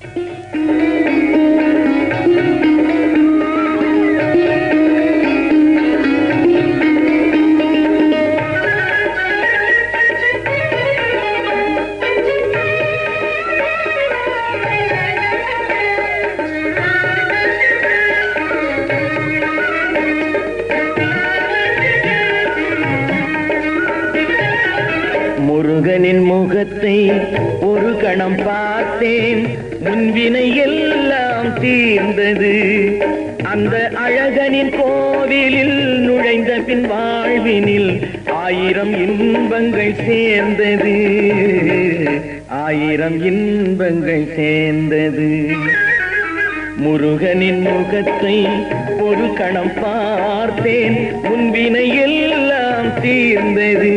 முருகனின் முகத்தை ஒரு கணம் பார்த்தேன் முன்வினை எல்லாம் தீர்ந்தது அந்த அழகனின் கோவிலில் நுழைந்த பின் வாழ்வினில் ஆயிரம் இன்பங்கள் சேர்ந்தது ஆயிரம் இன்பங்கள் சேர்ந்தது முருகனின் முகத்தை ஒரு கணம் பார்த்தேன் முன்வினை எல்லாம் தீர்ந்தது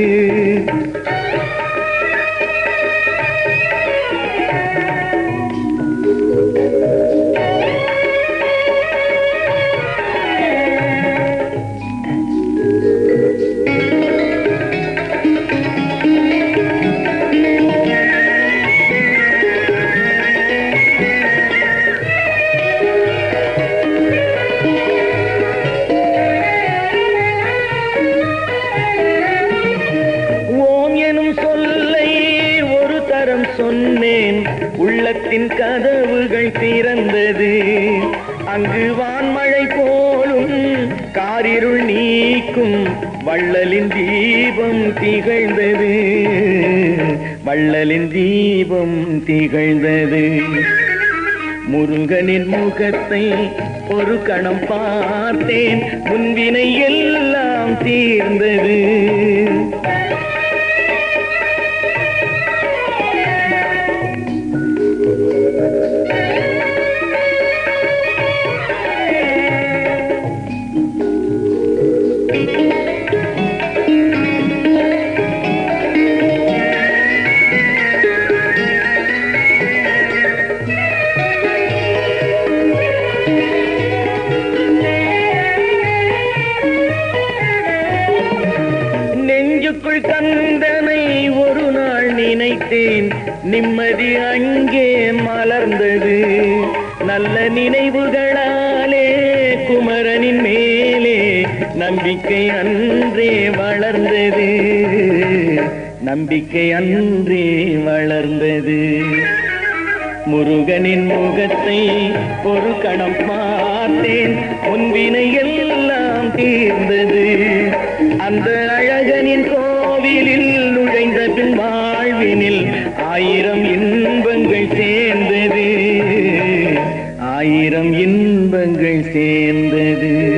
ஓம் எனும் சொல்லை ஒரு தரம் சொன்னேன் உள்ளத்தின் கதவுகள் திறந்தது அங்கு வான்மழை போலும் காரிருள் நீக்கும் வள்ளலின் தீபம் திகழ்ந்தது வள்ளலின் தீபம் திகழ்ந்தது முருகனின் முகத்தை ஒரு கணம் பார்த்தேன் முன்வினை எல்லாம் தீர்ந்தது நெஞ்சுக்குள் கந்தனை ஒரு நாள் நினைத்தேன் நிம்மதி அங்கே மலர்ந்தது நல்ல நினைவுகளாலே குமரனின் மேலே நம்பிக்கை அன்றே வளர்ந்தது நம்பிக்கை அன்றே வளர்ந்தது முருகனின் முகத்தை ஒரு கணம் பார்த்தேன் முன்வினை எல்லாம் தீர்ந்தது அந்த அழகனின் கோவிலில் நுழைந்த பின் வாழ்வினில் ஆயிரம் இன்பங்கள் சேர்ந்தது ஆயிரம் இன்பங்கள் சேர்ந்தது